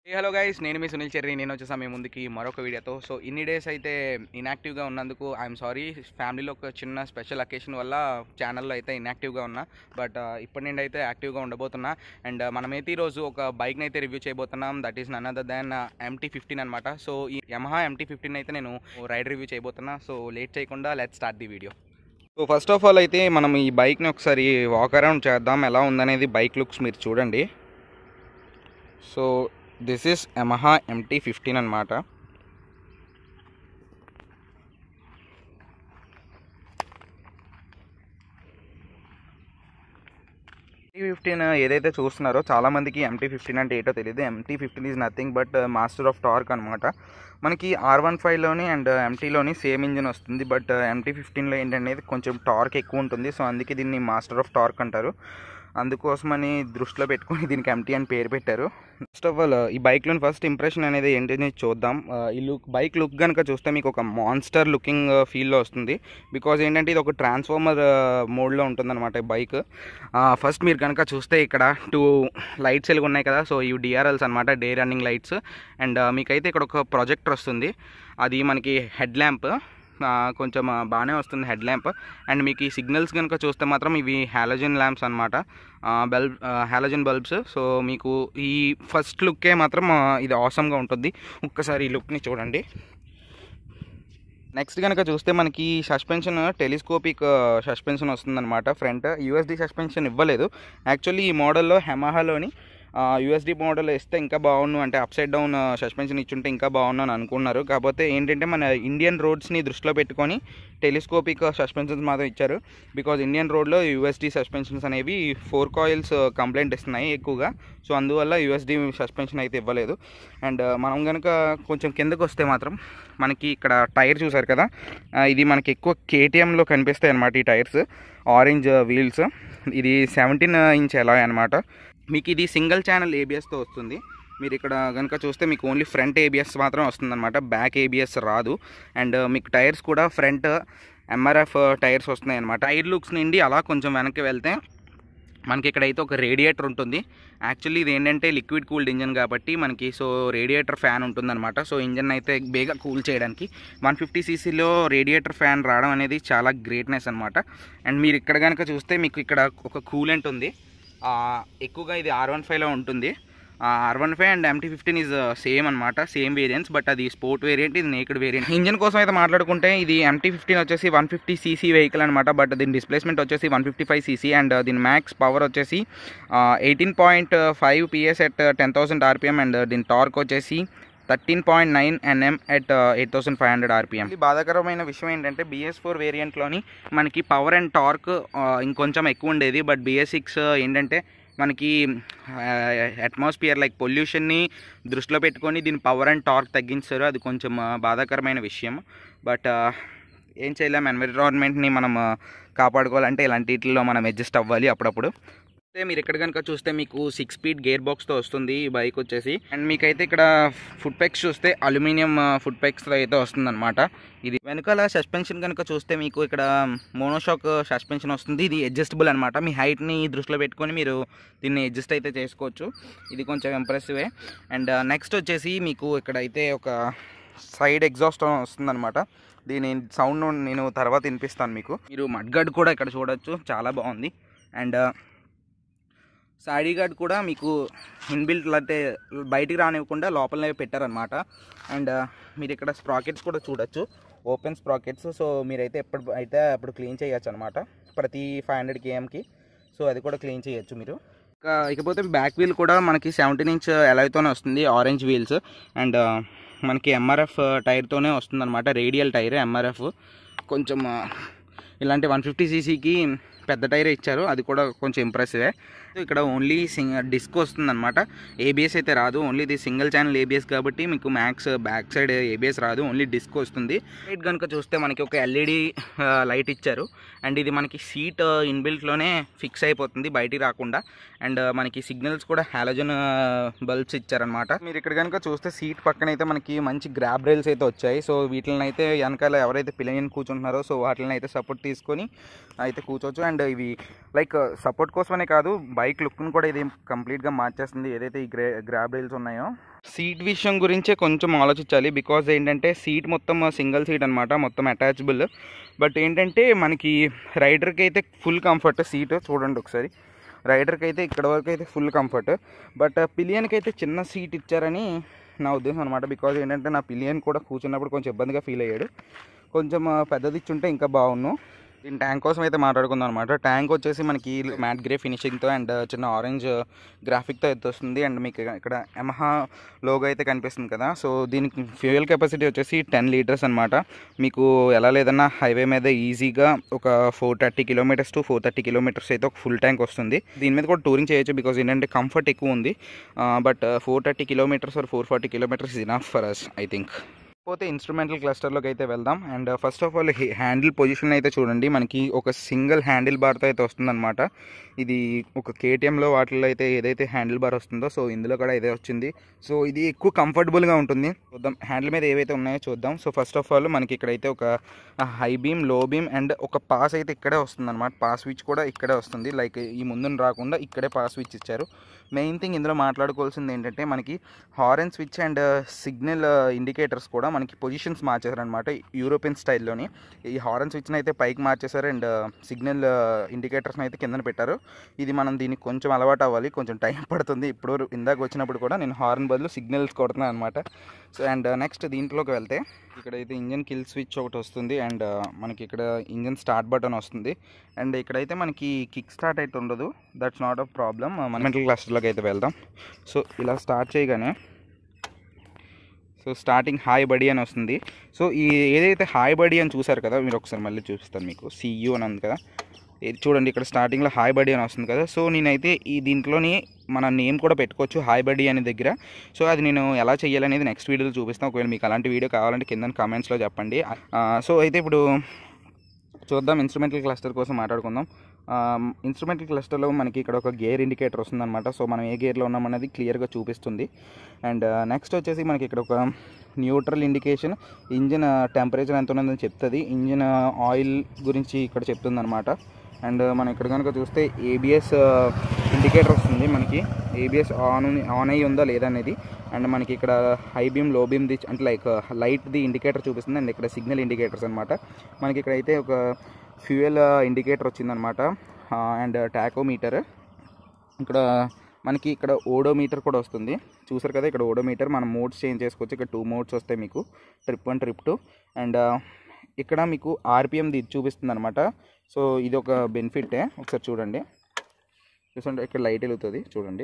Hello guys నేను మీ Sunil cherry నేను వచ్చేసా మీ ముందుకి మరొక వీడియోతో సో ఇన్ని డేస్ అయితే ఇన్యాక్టివ్గా ఉన్నందుకు ఐఎమ్ సారీ ఫ్యామిలీలో ఒక చిన్న స్పెషల్ అకేషన్ వల్ల ఛానల్లో అయితే ఇన్యాక్టివ్గా ఉన్నా బట్ ఇప్పటి నుండి అయితే యాక్టివ్గా ఉండబోతున్నా అండ్ మనమైతే ఈరోజు ఒక బైక్ని అయితే రివ్యూ చేయబోతున్నాం that is none other than MT fifteen అనమాట సో ఈ యమహా ఎంటీ ఫిఫ్టీన్ అయితే నేను రైడ్ రివ్యూ చేయబోతున్నా సో లేట్ చేయకుండా let start the video so first of all అయితే మనం ఈ బైక్ని ఒకసారి వాక్ అరౌండ్ చేద్దాం ఎలా ఉందనేది బైక్ లుక్స్ మీరు చూడండి so this is Yamaha MT fifteen అనమాట ఎంటీ ఫిఫ్టీన్ ఏదైతే చూస్తున్నారో చాలామందికి ఎంటీ ఫిఫ్టీన్ అంటే ఏంటో తెలియదు MT fifteen is nothing but master of torque అనమాట మనకి ఆర్ వన్ ఫైవ్లోని అండ్ ఎంటీలోని సేమ్ ఇంజిన్ వస్తుంది బట్ ఎంటీ ఫిఫ్టీన్లో ఏంటనేది కొంచెం టార్క్ ఎక్కువ ఉంటుంది సో అందుకే దీన్ని మాస్టర్ ఆఫ్ టార్క్ అంటారు అందుకోసమని దృష్టిలో పెట్టుకొని దీనికి ఎంటీ అని పేరు పెట్టారు ఫస్ట్ ఆఫ్ ఆల్ ఈ బైక్లోని ఫస్ట్ ఇంప్రెషన్ అనేది ఏంటి చూద్దాం ఆ, ఈ లుక్ బైక్ లుక్ కనుక చూస్తే మీకు ఒక మాన్స్టర్ లుకింగ్ ఫీల్లో వస్తుంది బికాజ్ ఏంటంటే ఇది ఒక ట్రాన్స్ఫార్మర్ మోడ్లో ఉంటుందన్నమాట ఈ బైక్ ఫస్ట్ మీరు కనుక చూస్తే ఇక్కడ టూ లైట్స్ వెలుగు ఉన్నాయి కదా సో ఇవి డిఆర్ఎల్స్ అనమాట డే రన్నింగ్ లైట్స్ అండ్ మీకైతే ఇక్కడ ఒక ప్రొజెక్టర్ వస్తుంది అది మనకి హెడ్ ల్యాంప్ కొంచెం ఆ, బాగానే వస్తుంది హెడ్ ల్యాంప్ అండ్ మీకు ఈ సిగ్నల్స్ కనుక చూస్తే మాత్రం ఇవి హాలోజన్ ల్యాంప్స్ అనమాట బల్బ్ హాలోజన్ బల్బ్స్ సో మీకు ఈ ఫస్ట్ లుక్కే మాత్రం ఆ, ఇది ఆసమ్గా ఉంటుంది ఒక్కసారి ఈ లుక్ని చూడండి నెక్స్ట్ కనుక చూస్తే మనకి సస్పెన్షన్ టెలిస్కోపిక్ సస్పెన్షన్ వస్తుందన్నమాట ఫ్రంట్ యూఎస్డి సస్పెన్షన్ ఇవ్వలేదు యాక్చువల్లీ ఈ మోడల్లో హెమహాలోని యూఎస్డి మోడల్ ఇస్తే ఇంకా బాగుండు అంటే అప్ సైడ్ డౌన్ సస్పెన్షన్ ఇచ్చుంటే ఇంకా బాగుండు అని అనుకున్నారు కాకపోతే ఏంటంటే మన ఇండియన్ రోడ్స్ని దృష్టిలో పెట్టుకొని టెలిస్కోపిక్ సస్పెన్షన్స్ మాత్రం ఇచ్చారు బికాజ్ ఇండియన్ రోడ్లో యూఎస్డి సస్పెన్షన్స్ అనేవి ఫోర్ కాయిల్స్ కంప్లైంట్ ఇస్తున్నాయి ఎక్కువగా సో అందువల్ల యూఎస్డి సస్పెన్షన్ అయితే ఇవ్వలేదు అండ్ మనం కనుక కొంచెం కిందకు వస్తే మాత్రం మనకి ఇక్కడ టైర్ చూసారు కదా ఆ, ఇది మనకి ఎక్కువ కేటీఎంలో కనిపిస్తాయి అన్నమాట ఈ టైర్స్ ఆరెంజ్ వీల్స్ ఇది సెవెంటీన్ ఇంచ్ ఎలా అనమాట మీకు ఇది సింగిల్ ఛానల్ ఏబిఎస్తో వస్తుంది మీరు ఇక్కడ కనుక చూస్తే మీకు ఓన్లీ ఫ్రంట్ ఏబిఎస్ మాత్రం వస్తుందన్నమాట బ్యాక్ ఏబిఎస్ రాదు అండ్ మీకు టైర్స్ కూడా ఫ్రంట్ ఎంఆర్ఎఫ్ టైర్స్ వస్తున్నాయి అనమాట టైర్ లుక్స్ నుండి అలా కొంచెం వెనక్కి వెళ్తే మనకి ఇక్కడైతే ఒక రేడియేటర్ ఉంటుంది యాక్చువల్లీ ఇది ఏంటంటే లిక్విడ్ కూల్డ్ ఇంజన్ కాబట్టి మనకి సో రేడియేటర్ ఫ్యాన్ ఉంటుందన్నమాట సో ఇంజన్ అయితే బేగా కూల్ చేయడానికి వన్ ఫిఫ్టీ సీసీలో రేడియేటర్ ఫ్యాన్ రావడం అనేది చాలా గ్రేట్నెస్ అనమాట అండ్ మీరు ఇక్కడ కనుక చూస్తే మీకు ఇక్కడ ఒక కూలెంట్ ఉంది ఆ, ఎక్కువగా ఇది ఆర్ వన్ ఫైవ్లో ఉంటుంది R one five and MT fifteen is same అనమాట సేమ్ వేరియంట్స్ బట్ అది స్పోర్ట్ వేరియంట్ ఇది నేకెడ్ వేరియంట్ ఇంజన్ కోసం అయితే మాట్లాడుకుంటే ఇది ఎంటీ ఫిఫ్టీన్ వచ్చేసి వన్ ఫిఫ్టీ సీసీ వెహికల్ అనమాట బట్ దీని డిస్ప్లేస్మెంట్ వచ్చేసి one fifty five CC and దీని మ్యాక్స్ పవర్ వచ్చేసి eighteen point five PS at ten thousand RPM and దీని టార్క్ వచ్చేసి thirteen point nine NM at eight thousand five hundred RPM బాధాకరమైన విషయం ఏంటంటే బిఎస్ ఫోర్ వేరియంట్లోని మనకి పవర్ అండ్ టార్క్ ఇంకొంచెం ఎక్కువ ఉండేది బట్ బిఎస్ సిక్స్ ఏంటంటే మనకి అట్మాస్ఫియర్ లైక్ పొల్యూషన్ని దృష్టిలో పెట్టుకొని దీని పవర్ అండ్ టార్క్ తగ్గించారు అది కొంచెం ఆ, బాధాకరమైన విషయం బట్ ఏం చేయలేం ఎన్విరాన్మెంట్ని మనం ఆ, కాపాడుకోవాలంటే ఇలాంటి వీటిల్లో మనం అడ్జస్ట్ అవ్వాలి అప్పుడప్పుడు అయితే మీరు ఇక్కడ కనుక చూస్తే మీకు సిక్స్ స్పీడ్ గేర్ బాక్స్తో వస్తుంది ఈ బైక్ వచ్చేసి అండ్ మీకైతే ఇక్కడ ఫుడ్ పెక్స్ చూస్తే అల్యూమినియం ఫుడ్ పెక్స్తో అయితే వస్తుందన్నమాట ఇది వెనకాల సస్పెన్షన్ కనుక చూస్తే మీకు ఇక్కడ మోనోషాక్ సస్పెన్షన్ వస్తుంది ఇది అడ్జస్టబుల్ అనమాట మీ హైట్ని దృష్టిలో పెట్టుకొని మీరు దీన్ని అడ్జస్ట్ అయితే చేసుకోవచ్చు ఇది కొంచెం ఇంప్రెసివే అండ్ నెక్స్ట్ వచ్చేసి మీకు ఇక్కడ అయితే ఒక సైడ్ ఎగ్జాస్ట్ వస్తుందన్నమాట దీని సౌండ్ నేను తర్వాత వినిపిస్తాను మీకు మీరు మడ్గాడ్ కూడా ఇక్కడ చూడొచ్చు చాలా బాగుంది అండ్ సాడీ గార్డ్ కూడా మీకు ఇన్బిల్ట్ అంటే బయటికి రానివ్వకుండా లోపలనే పెట్టారనమాట అండ్ మీరు ఇక్కడ స్ప్రాకెట్స్ కూడా చూడొచ్చు ఓపెన్ స్ప్రాకెట్స్ సో మీరైతే ఎప్పుడు అయితే అప్పుడు క్లీన్ చేయొచ్చు అనమాట ప్రతి ఫైవ్ హండ్రెడ్ కేఎంకి సో అది కూడా క్లీన్ చేయొచ్చు మీరు ఇంకా ఇకపోతే బ్యాక్ వీల్ కూడా మనకి సెవెంటీన్ ఇంచ్ ఎలాయ్తోనే వస్తుంది ఆరెంజ్ వీల్స్ అండ్ మనకి ఎంఆర్ఎఫ్ టైర్తోనే వస్తుంది అనమాట రేడియల్ టైర్ ఎంఆర్ఎఫ్ కొంచెం ఆ, ఇలాంటి వన్ ఫిఫ్టీ సీసీకి పెద్ద టైర్ ఇచ్చారు అది కూడా కొంచెం ఇంప్రెసివే ఇక్కడ ఓన్లీ సింగ్ డిస్క్ వస్తుందన్నమాట ఏబిఎస్ అయితే రాదు ఓన్లీ ఇది సింగిల్ ఛానల్ ఏబిఎస్ కాబట్టి మీకు మ్యాక్స్ బ్యాక్ సైడ్ ఏబిఎస్ రాదు ఓన్లీ డిస్క్ వస్తుంది లైట్ కనుక చూస్తే మనకి ఒక ఎల్ఈడి లైట్ ఇచ్చారు అండ్ ఇది మనకి సీట్ ఇన్బిల్ట్లోనే ఫిక్స్ అయిపోతుంది బయటికి రాకుండా అండ్ మనకి సిగ్నల్స్ కూడా హాలోజన్ బల్బ్స్ ఇచ్చారనమాట మీరు ఇక్కడ కనుక చూస్తే సీట్ పక్కన అయితే మనకి మంచి గ్రాబ్ రైల్స్ అయితే వచ్చాయి సో వీటిని అయితే వెనకాల ఎవరైతే పిల్లని కూర్చుంటున్నారో సో వాటిని అయితే సపోర్ట్ తీసుకొని అయితే కూర్చోవచ్చు అండ్ ఇవి లైక్ సపోర్ట్ కోసమనే కాదు బైక్ లుక్ను కూడా ఇది కంప్లీట్గా మార్చేస్తుంది ఏదైతే ఈ గ్రే గ్రాబ్ రైల్స్ ఉన్నాయో సీట్ విషయం గురించే కొంచెం ఆలోచించాలి బికాజ్ ఏంటంటే సీట్ మొత్తం సింగిల్ సీట్ అనమాట మొత్తం అటాచబుల్ బట్ ఏంటంటే మనకి రైడర్కి అయితే ఫుల్ కంఫర్ట్ సీట్ చూడండి ఒకసారి రైడర్కి అయితే ఇక్కడ వరకు అయితే ఫుల్ కంఫర్ట్ బట్ పిలియన్కి అయితే చిన్న సీట్ ఇచ్చారని నా ఉద్దేశం అనమాట బికాజ్ ఏంటంటే నా పిలియన్ కూడా కూర్చున్నప్పుడు కొంచెం ఇబ్బందిగా ఫీల్ అయ్యాడు కొంచెం ఆ, పెద్దది ఇచ్చుంటే ఇంకా బాగున్ను దీని ట్యాంక్ కోసం అయితే మాట్లాడుకుందాం అనమాట ట్యాంక్ వచ్చేసి మనకి మ్యాట్ గ్రే ఫినిషింగ్తో అండ్ చిన్న ఆరెంజ్ గ్రాఫిక్తో అయితే వస్తుంది అండ్ మీకు ఇక్కడ యమహా లోగో అయితే కనిపిస్తుంది కదా సో దీనికి ఫ్యూయల్ కెపాసిటీ వచ్చేసి టెన్ లీటర్స్ అనమాట మీకు ఎలా లేదన్నా హైవే మీద ఈజీగా ఒక four thirty kilometres to four thirty kilometres అయితే ఒక ఫుల్ ట్యాంక్ వస్తుంది దీని మీద కూడా టూరింగ్ చేయొచ్చు బికాజ్ ఏంటంటే కంఫర్ట్ ఎక్కువ ఉంది but four thirty kilometres or four forty kilometres enough for us I think పోతే ఇన్స్ట్రుమెంటల్ క్లస్టర్లోకి అయితే వెళ్దాం and first of all handle position అయితే చూడండి మనకి ఒక సింగిల్ హ్యాండిల్ బార్తో అయితే వస్తుందన్నమాట ఇది ఒక కేటీఎంలో వాటిల్లో అయితే ఏదైతే హ్యాండిల్ బార్ వస్తుందో సో ఇందులో కూడా ఇదే వచ్చింది సో ఇది ఎక్కువ కంఫర్టబుల్గా ఉంటుంది చూద్దాం హ్యాండిల్ మీద ఏవైతే ఉన్నాయో చూద్దాం సో ఫస్ట్ ఆఫ్ ఆల్ మనకి ఇక్కడైతే ఒక high beam low beam and ఒక పాస్ అయితే ఇక్కడే వస్తుంది అనమాట పాస్ స్విచ్ కూడా ఇక్కడే వస్తుంది లైక్ ఈ ముందున రాకుండా ఇక్కడే పాస్ స్విచ్ ఇచ్చారు మెయిన్ థింగ్ ఇందులో మాట్లాడుకోవాల్సింది ఏంటంటే మనకి horn switch and signal indicators కూడా మనకి పొజిషన్స్ మార్చేశారు అనమాట యూరోపియన్ స్టైల్లోని ఈ హారన్ స్విచ్ని అయితే పైకి మార్చేశారు అండ్ సిగ్నల్ ఇండికేటర్స్ని అయితే కిందన పెట్టారు ఇది మనం దీనికి కొంచెం అలవాటు అవ్వాలి కొంచెం టైం పడుతుంది ఇప్పుడు ఇందాక వచ్చినప్పుడు కూడా నేను హార్న్ బదులు సిగ్నల్స్ కొడుతున్నాను అనమాట సో అండ్ నెక్స్ట్ దీంట్లోకి వెళ్తే ఇక్కడైతే ఇంజన్ కిల్ స్విచ్ ఒకటి వస్తుంది అండ్ మనకి ఇక్కడ ఇంజన్ స్టార్ట్ బటన్ వస్తుంది అండ్ ఇక్కడైతే మనకి కిక్ స్టార్ట్ అయితే ఉండదు దట్స్ నాట్ అ ప్రాబ్లమ్ మన మెంటల్ క్లాస్లోకి అయితే వెళ్దాం సో ఇలా స్టార్ట్ చేయగానే సో స్టార్టింగ్ హాయ్ బడి అని వస్తుంది సో ఈ ఏదైతే హాయ్ బడి అని చూసారు కదా మీరు ఒకసారి మళ్ళీ చూపిస్తాను మీకు సియు అని ఉంది కదా ఇది చూడండి ఇక్కడ స్టార్టింగ్లో హాయ్ బడి అని వస్తుంది కదా సో నేనైతే ఈ దీంట్లోని మన నేమ్ కూడా పెట్టుకోవచ్చు హాయ్ బడి అనే దగ్గర సో అది నేను ఎలా చేయాలనేది నెక్స్ట్ వీడియోలో చూపిస్తాను ఒకవేళ మీకు అలాంటి వీడియో కావాలంటే కింద కామెంట్స్లో చెప్పండి సో అయితే ఇప్పుడు చూద్దాం ఇన్స్ట్రుమెంటల్ క్లస్టర్ కోసం మాట్లాడుకుందాం ఇన్స్ట్రుమెంటల్ క్లస్టర్లో మనకి ఇక్కడ ఒక గేర్ ఇండికేటర్ వస్తుందన్నమాట సో మనం ఏ గేర్లో ఉన్నామన్నది క్లియర్గా చూపిస్తుంది అండ్ నెక్స్ట్ వచ్చేసి మనకి ఇక్కడ ఒక న్యూట్రల్ ఇండికేషన్ ఇంజిన్ టెంపరేచర్ ఎంత ఉన్నదని చెప్తుంది ఇంజిన్ ఆయిల్ గురించి ఇక్కడ చెప్తుంది అండ్ మనం ఇక్కడ కనుక చూస్తే ఏబిఎస్ ఇండికేటర్ వస్తుంది మనకి ఏబిఎస్ ఆన్ ఆన్ అయ్యి ఉందా లేదా అనేది అండ్ మనకి ఇక్కడ హై బీమ్ లో బీమ్ ది అంటే లైక్ లైట్ది ఇండికేటర్ చూపిస్తుంది అండ్ ఇక్కడ సిగ్నల్ ఇండికేటర్స్ అనమాట మనకి ఇక్కడ అయితే ఒక ఫ్యూయల్ ఇండికేటర్ వచ్చిందనమాట అండ్ టాకోమీటర్ ఇక్కడ మనకి ఇక్కడ ఓడోమీటర్ కూడా వస్తుంది చూసారు కదా ఇక్కడ ఓడోమీటర్ మనం మోడ్స్ చేంజ్ చేసుకోవచ్చు ఇక్కడ టూ మోడ్స్ వస్తాయి మీకు trip one trip two and ఇక్కడ మీకు ఆర్పిఎం ఇది చూపిస్తుంది అనమాట సో ఇది ఒక బెనిఫిటే ఒకసారి చూడండి చూసండి ఇక్కడ లైట్ వెలుగుతుంది చూడండి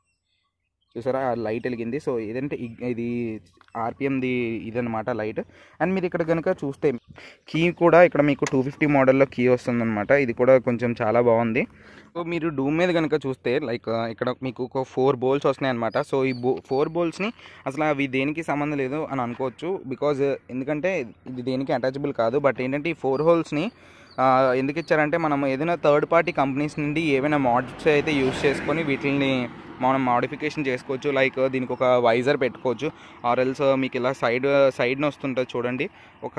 చూసారా ఆ లైట్ వెలిగింది సో ఏదంటే ఇ- ఇది ఆర్పిఎంది ఇదనమాట లైట్ అండ్ మీరు ఇక్కడ కనుక చూస్తే కీ కూడా ఇక్కడ మీకు టూ ఫిఫ్టీ మోడల్లో కీ వస్తుందన్నమాట ఇది కూడా కొంచెం చాలా బాగుంది సో మీరు డూమ్ మీద కనుక చూస్తే లైక్ ఇక్కడ మీకు ఒక ఫోర్ బోల్స్ వస్తున్నాయి అనమాట సో ఈ బో ఫోర్ బోల్స్ని అసలు అవి దేనికి సంబంధం లేదు అని అనుకోవచ్చు బికాజ్ ఎందుకంటే ఇది దేనికి అటాచబుల్ కాదు బట్ ఏంటంటే ఈ ఫోర్ హోల్స్ని ఎందుకు ఇచ్చారంటే మనం ఏదైనా థర్డ్ పార్టీ కంపెనీస్ నుండి ఏవైనా మోడ్స్ అయితే యూస్ చేసుకొని వీటిని మనం మాడిఫికేషన్ చేసుకోవచ్చు లైక్ దీనికి ఒక వైజర్ పెట్టుకోవచ్చు ఆర్ ఎల్స్ మీకు ఇలా సైడ్ సైడ్న వస్తుంటుంది చూడండి ఒక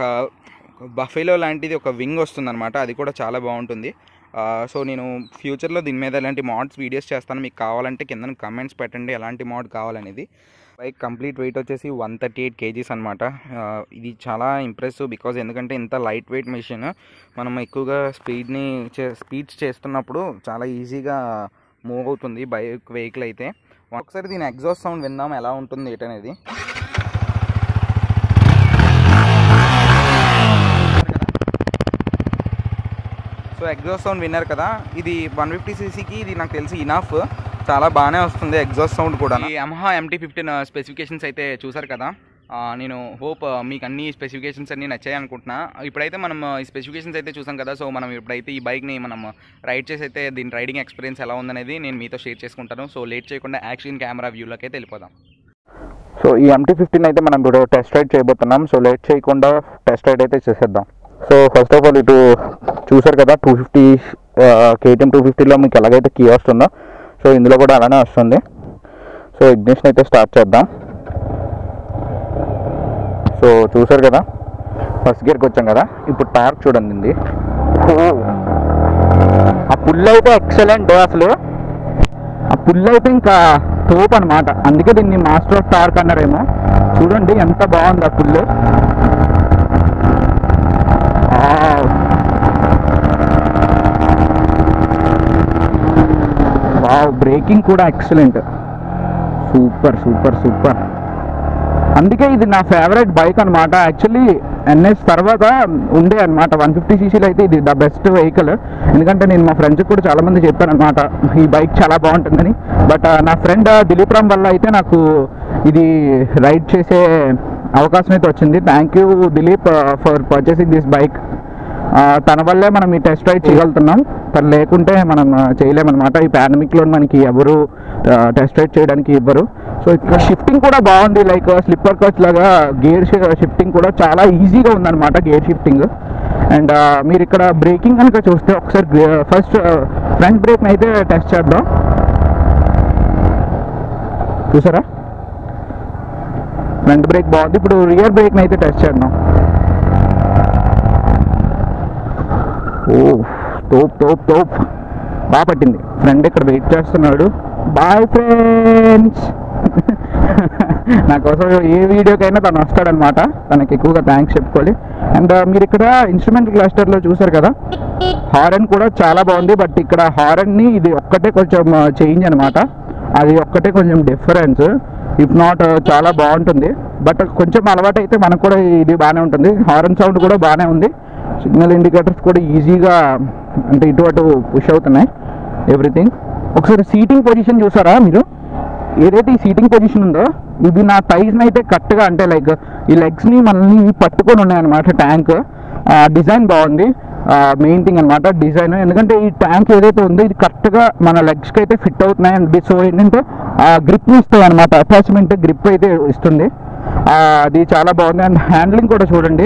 బఫేలో లాంటిది ఒక వింగ్ వస్తుందన్నమాట అది కూడా చాలా బాగుంటుంది సో నేను ఫ్యూచర్లో దీని మీద ఎలాంటి మోడ్స్ వీడియోస్ చేస్తాను మీకు కావాలంటే కింద కమెంట్స్ పెట్టండి ఎలాంటి మోడ్ కావాలనేది బైక్ కంప్లీట్ వెయిట్ వచ్చేసి వన్ థర్టీ ఎయిట్ కేజీస్ అనమాట ఇది చాలా ఇంప్రెసివ్ బికాజ్ ఎందుకంటే ఇంత లైట్ వెయిట్ మెషిన్ మనం ఎక్కువగా స్పీడ్ని చే స్పీడ్స్ చేస్తున్నప్పుడు చాలా ఈజీగా మూవ్ అవుతుంది బైక్ వెహికల్ అయితే ఒకసారి దీని ఎగ్జాస్ట్ సౌండ్ విందాం ఎలా ఉంటుంది ఏంటనేది సో ఎగ్జాస్ట్ సౌండ్ విన్నారు కదా ఇది వన్ ఫిఫ్టీ సీసీకి ఇది నాకు తెలిసి ఇనఫ్ చాలా బాగానే వస్తుంది ఎగ్జాస్ట్ సౌండ్ కూడా ఈ యమహా ఎంటీ ఫిఫ్టీన్ స్పెసిఫికేషన్స్ అయితే చూసారు కదా ఆ, నేను హోప్ మీకు అన్ని స్పెసిఫికేషన్స్ అన్ని నచ్చాయి అనుకుంటున్నా ఇప్పుడైతే మనం ఈ స్పెసిఫికేషన్స్ అయితే చూసాం కదా సో మనం ఇప్పుడైతే ఈ బైక్ని మనం రైడ్ చేసి అయితే దీని రైడింగ్ ఎక్స్పీరియన్స్ ఎలా ఉందనేది నేను మీతో షేర్ చేసుకుంటాను సో లేట్ చేయకుండా యాక్షన్ కెమెరా వ్యూలోకి అయితే వెళ్ళిపోదాం సో ఈ ఎంటీ ఫిఫ్టీన్ అయితే మనం ఇప్పుడు టెస్ట్ రైడ్ చేయబోతున్నాం సో లేట్ చేయకుండా టెస్ట్ రైడ్ అయితే చేసేద్దాం సో ఫస్ట్ ఆఫ్ ఆల్ ఇటు చూసారు కదా టూ ఫిఫ్టీ కేటీఎం టూ ఫిఫ్టీలో మీకు ఎలాగైతే కీ వస్తుందో సో ఇందులో కూడా అలానే వస్తుంది సో ఇగ్నిషన్ అయితే స్టార్ట్ చేద్దాం సో చూసారు కదా ఫస్ట్ గేర్కి వచ్చాం కదా ఇప్పుడు టైర్ చూడండి ఇది ఆ పుల్ అయితే ఎక్సలెంట్ అసలు పుల్ అయితే ఇంకా తోపు అనమాట అందుకే దీన్ని మాస్టర్ ఆఫ్ టార్క్ అన్నారేమో చూడండి ఎంత బాగుంది ఆ పుల్ వావ్ బ్రేకింగ్ కూడా ఎక్సలెంట్ సూపర్ సూపర్ సూపర్ అందుకే ఇది నా ఫేవరెట్ బైక్ అనమాట యాక్చువల్లీ ఎన్ఎస్ తర్వాత ఉండే అనమాట వన్ ఫిఫ్టీ సీసీలో అయితే ఇది ద బెస్ట్ వెహికల్ ఎందుకంటే నేను మా ఫ్రెండ్స్కి కూడా చాలా మంది చెప్పాను అనమాట ఈ బైక్ చాలా బాగుంటుందని బట్ నా ఫ్రెండ్ దిలీప్ రామ్ వల్ల అయితే నాకు ఇది రైడ్ చేసే అవకాశం అయితే వచ్చింది thank you Dilip for purchasing this bike ఆ, తన వల్లే మనం ఈ టెస్ట్ రైడ్ చేయగలుగుతున్నాం తను లేకుంటే మనం ఆ, చేయలేమన్నమాట ఈ పాండమిక్లో మనకి ఎవరు టెస్ట్ రైడ్ చేయడానికి ఇవ్వరు సో ఇక్కడ షిఫ్టింగ్ కూడా బాగుంది లైక్ స్లిప్పర్ కోచ్ లాగా గేర్ షిఫ్టింగ్ కూడా చాలా ఈజీగా ఉందన్నమాట గేర్ షిఫ్టింగ్ అండ్ మీరు ఇక్కడ బ్రేకింగ్ కనుక చూస్తే ఒకసారి ఫస్ట్ ఫ్రంట్ బ్రేక్ అయితే టెస్ట్ చేద్దాం చూసారా ఫ్రంట్ బ్రేక్ బాగుంది ఇప్పుడు రియర్ బ్రేక్ అయితే టెస్ట్ చేద్దాం ఓ తోప్ తోప్ తోప్ బాగా పట్టింది ఫ్రెండ్ ఇక్కడ వెయిట్ చేస్తున్నాడు బాయ్ ఫ్రెండ్స్ నా కోసం ఏ వీడియోకైనా తను వస్తాడనమాట తనకి ఎక్కువగా థ్యాంక్స్ చెప్పుకోవాలి అండ్ మీరు ఇక్కడ ఇన్స్ట్రుమెంట్ క్లస్టర్లో చూసారు కదా హారన్ కూడా చాలా బాగుంది బట్ ఇక్కడ హారన్ని ఇది ఒక్కటే కొంచెం చేంజ్ అనమాట అది ఒక్కటే కొంచెం డిఫరెన్స్ ఇఫ్ నాట్ చాలా బాగుంటుంది బట్ కొంచెం అలవాటు అయితే మనకు కూడా ఇది బాగానే ఉంటుంది హారన్ సౌండ్ కూడా బాగానే ఉంది సిగ్నల్ ఇండికేటర్స్ కూడా ఈజీగా అంటే ఇటు అటు పుష్ అవుతున్నాయి ఎవ్రీథింగ్ ఒకసారి సీటింగ్ పొజిషన్ చూసారా మీరు ఏదైతే ఈ సీటింగ్ పొజిషన్ ఉందో ఇది నా థైస్ని అయితే కరెక్ట్గా అంటే లైక్ ఈ లెగ్స్ని మనల్ని పట్టుకొని ఉన్నాయన్నమాట ట్యాంక్ డిజైన్ బాగుంది మెయిన్ థింగ్ అనమాట డిజైన్ ఎందుకంటే ఈ ట్యాంక్ ఏదైతే ఉందో ఇది కరెక్ట్గా మన లెగ్స్కి అయితే ఫిట్ అవుతున్నాయి అండ్ సో ఏంటంటే గ్రిప్ని ఇస్తాయి అనమాట అటాచ్మెంట్ గ్రిప్ అయితే ఇస్తుంది ఆ, అది చాలా బాగుంది అండ్ హ్యాండ్లింగ్ కూడా చూడండి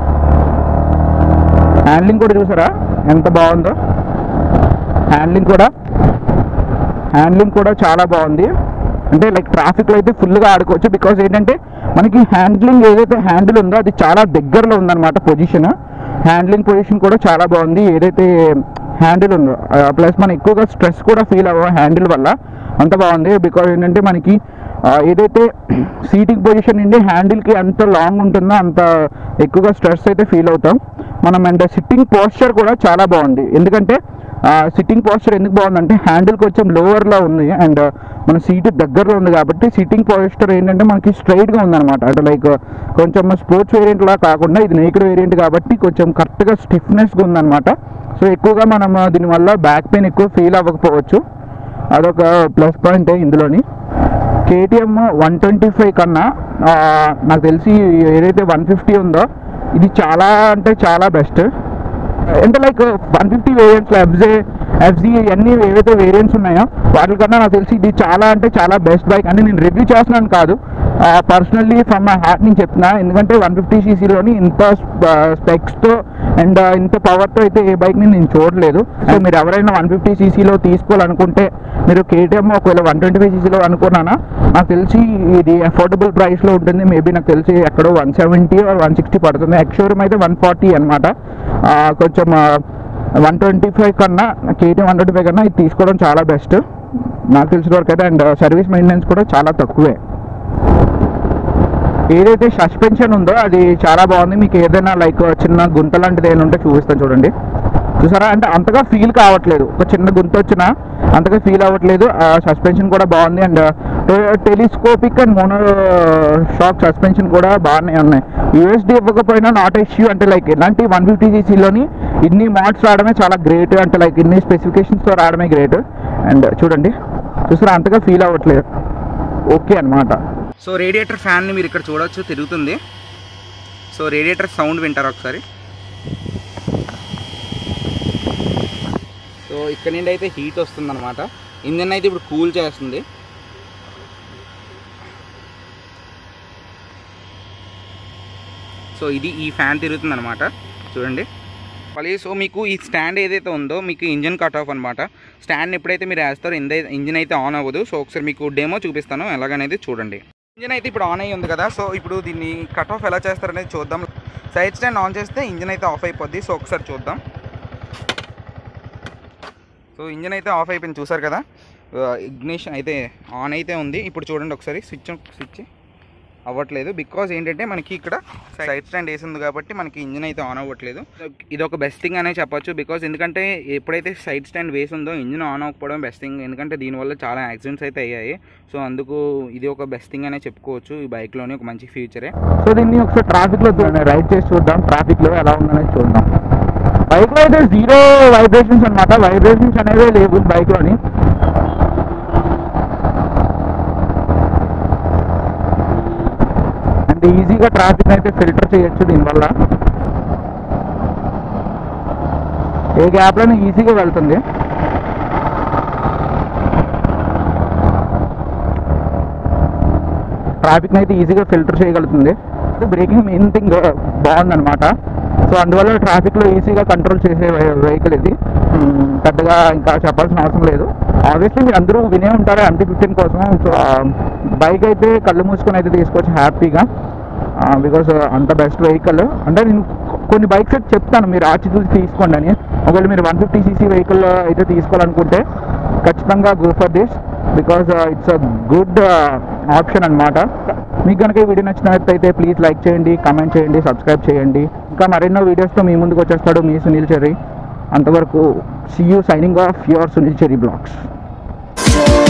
హ్యాండ్లింగ్ కూడా చూసారా ఎంత బాగుందో హ్యాండ్లింగ్ కూడా హ్యాండ్లింగ్ కూడా చాలా బాగుంది అంటే లైక్ ట్రాఫిక్లో అయితే ఫుల్గా ఆడుకోవచ్చు బికాజ్ ఏంటంటే మనకి హ్యాండ్లింగ్ ఏదైతే హ్యాండిల్ ఉందో అది చాలా దగ్గరలో ఉందన్నమాట పొజిషన్ హ్యాండ్లింగ్ పొజిషన్ కూడా చాలా బాగుంది ఏదైతే హ్యాండిల్ ఉందో ప్లస్ మనం ఎక్కువగా స్ట్రెస్ కూడా ఫీల్ అవ్వం హ్యాండిల్ వల్ల అంత బాగుంది బికాజ్ ఏంటంటే మనకి ఆ, ఏదైతే సీటింగ్ పొజిషన్ నుండి హ్యాండిల్కి ఎంత లాంగ్ ఉంటుందో అంత ఎక్కువగా స్ట్రెస్ అయితే ఫీల్ అవుతాం మనం అండ్ సిట్టింగ్ పోస్చర్ కూడా చాలా బాగుంది ఎందుకంటే సిట్టింగ్ పోస్చర్ ఎందుకు బాగుందంటే హ్యాండిల్ కొంచెం లోవర్లో ఉంది అండ్ మన సీట్ దగ్గరలో ఉంది కాబట్టి సిట్టింగ్ పోస్చర్ ఏంటంటే మనకి స్ట్రైట్గా ఉందన్నమాట అంటే లైక్ కొంచెం స్పోర్ట్స్ వేరియంట్ లా కాకుండా ఇది నేకెడ్ వేరియంట్ కాబట్టి కొంచెం కరెక్ట్గా స్టిఫ్నెస్గా ఉందన్నమాట సో ఎక్కువగా మనం దీనివల్ల బ్యాక్ పెయిన్ ఎక్కువ ఫీల్ అవ్వకపోవచ్చు అదొక ప్లస్ పాయింట్ ఇందులోని కేటీఎం వన్ ట్వంటీ ఫైవ్ కన్నా ఆ, నాకు తెలిసి ఏదైతే వన్ ఫిఫ్టీ ఉందో ఇది చాలా అంటే చాలా బెస్ట్ అంటే లైక్ వన్ ఫిఫ్టీ వేరియంట్స్లో ఎఫ్జే ఎఫ్జీ అన్ని ఏవైతే వేరియంట్స్ ఉన్నాయో వాటికన్నా నాకు తెలిసి ఇది చాలా అంటే చాలా బెస్ట్ బైక్ అంటే నేను రివ్యూ చేస్తున్నాను కాదు పర్సనల్లీ ఫ్రమ్ మై హార్ట్ నేను చెప్తున్నా ఎందుకంటే వన్ ఫిఫ్టీ సీసీలోని ఇంత స్పెక్స్తో అండ్ ఇంత పవర్తో అయితే ఏ బైక్ని నేను చూడలేదు సో మీరు ఎవరైనా వన్ ఫిఫ్టీ సీసీలో తీసుకోవాలనుకుంటే మీరు కేటీఎం ఒకవేళ వన్ ట్వంటీ ఫైవ్ సీసీలో అనుకున్నానా నాకు తెలిసి ఇది అఫోర్డబుల్ ప్రైస్లో ఉంటుంది మేబీ నాకు తెలిసి ఎక్కడో one seventy or one sixty పడుతుంది ఎక్స్షోరూమ్ అయితే వన్ ఫార్టీ అనమాట కొంచెం వన్ ట్వంటీ ఫైవ్ కన్నా కేటీఎం వన్ ట్వంటీ ఫైవ్ కన్నా ఇది తీసుకోవడం చాలా బెస్ట్ నాకు తెలిసిన వరకు అయితే అండ్ సర్వీస్ మెయింటెనెన్స్ కూడా చాలా తక్కువే ఏదైతే సస్పెన్షన్ ఉందో అది చాలా బాగుంది మీకు ఏదైనా లైక్ చిన్న గుంత లాంటిది ఏమైనా ఉంటే చూపిస్తాను చూడండి చూసారా అంటే అంతగా ఫీల్ కావట్లేదు ఒక చిన్న గుంత వచ్చినా అంతగా ఫీల్ అవ్వట్లేదు ఆ సస్పెన్షన్ కూడా బాగుంది and telescopic and mono shock suspension కూడా బాగానే ఉన్నాయి యూఎస్డి ఇవ్వకపోయినా నాట్ ఇష్యూ అంటే లైక్ ఇలాంటి వన్ ఫిఫ్టీ సీసీలోని ఇన్ని మోడ్స్ రావడమే చాలా గ్రేట్ అంటే లైక్ ఇన్ని స్పెసిఫికేషన్స్తో రావడమే గ్రేట్ అండ్ చూడండి చూసారా అంతగా ఫీల్ అవ్వట్లేదు ఓకే అన్నమాట సో రేడియేటర్ ఫ్యాన్ని మీరు ఇక్కడ చూడొచ్చు తిరుగుతుంది సో రేడియేటర్ సౌండ్ వింటారు ఒకసారి సో ఇక్కడ నుండి అయితే హీట్ వస్తుంది అనమాట ఇంజన్ అయితే ఇప్పుడు కూల్ చేస్తుంది సో ఇది ఈ ఫ్యాన్ తిరుగుతుంది అనమాట చూడండి మళ్ళీ సో మీకు ఈ స్టాండ్ ఏదైతే ఉందో మీకు ఇంజన్ కట్ ఆఫ్ అనమాట స్టాండ్ ఎప్పుడైతే మీరు వేస్తారో ఇంజన్ ఇంజన్ అయితే ఆన్ అవ్వదు సో ఒకసారి మీకు డెమో చూపిస్తాను ఎలాగనేది చూడండి ఇంజన్ అయితే ఇప్పుడు ఆన్ అయ్యి ఉంది కదా సో ఇప్పుడు దీన్ని కట్ ఆఫ్ ఎలా చేస్తారనేది చూద్దాం సైడ్ స్టాండ్ ఆన్ చేస్తే ఇంజన్ అయితే ఆఫ్ అయిపోద్ది సో ఒకసారి చూద్దాం సో ఇంజన్ అయితే ఆఫ్ అయిపోయింది చూసారు కదా ఇగ్నిషన్ అయితే ఆన్ అయితే ఉంది ఇప్పుడు చూడండి ఒకసారి స్విచ్ స్విచ్ అవ్వట్లేదు బికాజ్ ఏంటంటే మనకి ఇక్కడ సైడ్ స్టాండ్ వేసింది కాబట్టి మనకి ఇంజిన్ అయితే ఆన్ అవ్వట్లేదు ఇది ఒక బెస్ట్ థింగ్ అనే చెప్పొచ్చు బికాజ్ ఎందుకంటే ఎప్పుడైతే సైడ్ స్టాండ్ వేసి ఉందో ఇంజిన్ ఆన్ అవ్వకపోవడం బెస్ట్ థింగ్ ఎందుకంటే దీనివల్ల చాలా యాక్సిడెంట్స్ అయితే అయ్యాయి సో అందుకు ఇది ఒక బెస్ట్ థింగ్ అనే చెప్పుకోవచ్చు ఈ బైక్లోని ఒక మంచి ఫ్యూచరే సో దీన్ని ఒకసారి ట్రాఫిక్లో రైడ్ చేసి చూద్దాం ట్రాఫిక్లో ఎలా ఉందనేది చూద్దాం బైక్లో అయితే జీరో వైబ్రేషన్స్ అనమాట వైబ్రేషన్స్ అనేవి లేవు బైక్లోని అంటే ఈజీగా ట్రాఫిక్ అయితే ఫిల్టర్ చేయొచ్చు దీనివల్ల ఏ గ్యాప్లోనే ఈజీగా వెళ్తుంది ట్రాఫిక్ని అయితే ఈజీగా ఫిల్టర్ చేయగలుగుతుంది బ్రేకింగ్ మెయిన్ థింగ్ బాగుందన్నమాట సో అందువల్ల ట్రాఫిక్లో ఈజీగా కంట్రోల్ చేసే వెహికల్ ఇది మ్మ్, పెద్దగా ఇంకా చెప్పాల్సిన అవసరం లేదు ఆబ్వియస్లీ మీరు అందరూ వినే ఉంటారు ఎంటీ ఫిఫ్టీన్ కోసం సో బైక్ అయితే కళ్ళు మూసుకొని అయితే తీసుకోవచ్చు హ్యాపీగా బికాస్ అంత బెస్ట్ వెహికల్ అంటే నేను కొ- కొన్ని బైక్స్ అయితే చెప్తాను మీరు ఆచి చూసి తీసుకోండి అని ఒకవేళ మీరు వన్ ఫిఫ్టీ సీసీ వెహికల్ అయితే తీసుకోవాలనుకుంటే ఖచ్చితంగా go for this because it's a good option అన్నమాట మీకు కనుక ఈ వీడియో నచ్చినట్లయితే ప్లీజ్ లైక్ చేయండి కామెంట్ చేయండి సబ్స్క్రైబ్ చేయండి ఇంకా మరెన్నో వీడియోస్తో మీ ముందుకు వచ్చేస్తాడు మీ సునీల్ చెర్రీ అంతవరకు see you signing off your Sunil Cherry blogs Yeah.